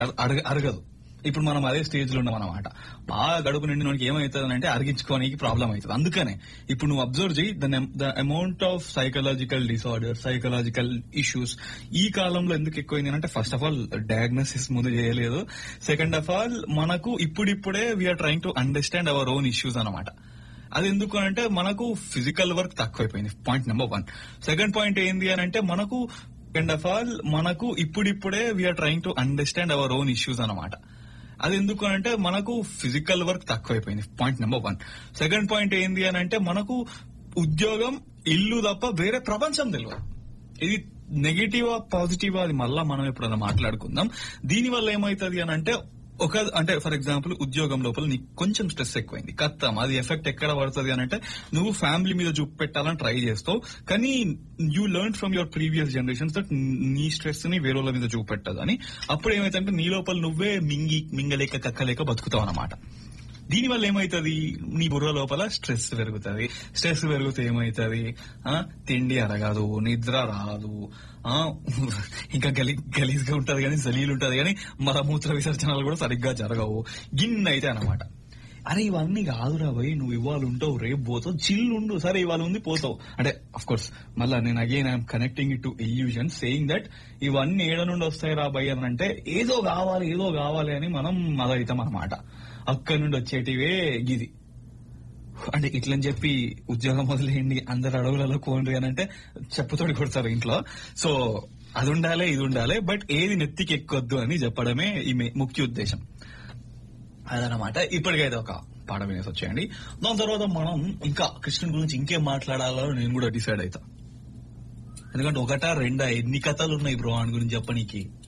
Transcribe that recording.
అడగ అరగదు ఇప్పుడు మనం అదే స్టేజ్ లో ఉన్నాం అనమాట బాగా గడుపు నిండి మనకి ఏమవుతుంది అంటే అరిగించుకోనికి ప్రాబ్లం అవుతుంది అందుకనే ఇప్పుడు నువ్వు అబ్జర్వ్ చేయి the amount of psychological disorder psychological issues ఈ కాలంలో ఎందుకు ఎక్కువైంది అంటే ఫస్ట్ ఆఫ్ ఆల్ డయాగ్నోసిస్ ముందు చేయలేదు సెకండ్ ఆఫ్ ఆల్ మనకు ఇప్పుడిప్పుడే we are trying to understand our own issues అనమాట అది ఎందుకు అంటే మనకు ఫిజికల్ వర్క్ తక్కువైపోయింది point number one second point ఏంది అని అంటే మనకు సెకండ్ ఆఫ్ ఆల్ మనకు ఇప్పుడిప్పుడే we are trying to understand our own issues అనమాట అది ఎందుకు అంటే మనకు ఫిజికల్ వర్క్ తక్కువైపోయింది point number one second point ఏంది అని అంటే మనకు ఉద్యోగం ఇల్లు తప్ప వేరే ప్రపంచం తెలియదు ఇది నెగిటివా పాజిటివా అది మళ్ళా మనం ఎప్పుడైనా మాట్లాడుకుందాం దీని వల్ల ఏమైతుంది అని అంటే ఒక అంటే ఫర్ ఎగ్జాంపుల్ ఉద్యోగం లోపల నీకు కొంచెం స్ట్రెస్ ఎక్కువైంది కత్తం అది ఎఫెక్ట్ ఎక్కడ పడుతుంది అని అంటే నువ్వు ఫ్యామిలీ మీద చూపెట్టాలని ట్రై చేస్తావు కానీ you learn from your previous generations that నీ స్ట్రెస్ ని వేరే వాళ్ళ మీద చూపెట్టదు అని అప్పుడు ఏమైతుందంటే నీ లోపల నువ్వే మింగి మింగలేక కక్కలేక బతుకుతావు అనమాట దీని వల్ల ఏమైతుంది నీ బుర్ర లోపల స్ట్రెస్ పెరుగుతుంది స్ట్రెస్ పెరిగితే ఏమైతుంది ఆ, తిండి అరగదు నిద్ర రాదు ఆ, ఇంకా గలి గలీజ్ గా ఉంటది కానీ జలీలు ఉంటది కానీ మలమూత్ర విసర్జనలు కూడా సరిగ్గా జరగవు గిన్నె అయితే అనమాట అరే ఇవన్నీ కాదురా భయ్ నువ్వు ఇవాళ ఉంటావు రేపు పోతావు చిల్లు ఉండు సరే ఇవాళ ఉంది పోతావు అంటే అఫ్ కోర్స్ మళ్ళా నేను again I'm connecting it to illusion saying that ఇవన్నీ ఏడ నుండి వస్తాయి రా భయ్ అని అంటే ఏదో కావాలి ఏదో కావాలి అని మనం మొదలవుతాం అనమాట అక్కడి నుండి వచ్చేటివే గిది అంటే ఇట్లని చెప్పి ఉద్యోగం వదిలేయండి అందరు అడవులలో కోండ్రి అని అంటే చెప్పుతోడి కొడతారు ఇంట్లో సో అది ఉండాలి ఇది ఉండాలి బట్ ఏది నెత్తికి ఎక్కొద్దు అని చెప్పడమే ఈ మే- ముఖ్య ఉద్దేశం అదనమాట ఇప్పటికైతే ఒక పాట వినేసి వచ్చేయండి దాని తర్వాత మనం ఇంకా కృష్ణుని గురించి ఇంకేం మాట్లాడాలో నేను కూడా డిసైడ్ అవుతా ఎందుకంటే ఒకటా రెండా ఎన్ని కథలు ఉన్నాయి బ్రో అని గురించి చెప్పనీకి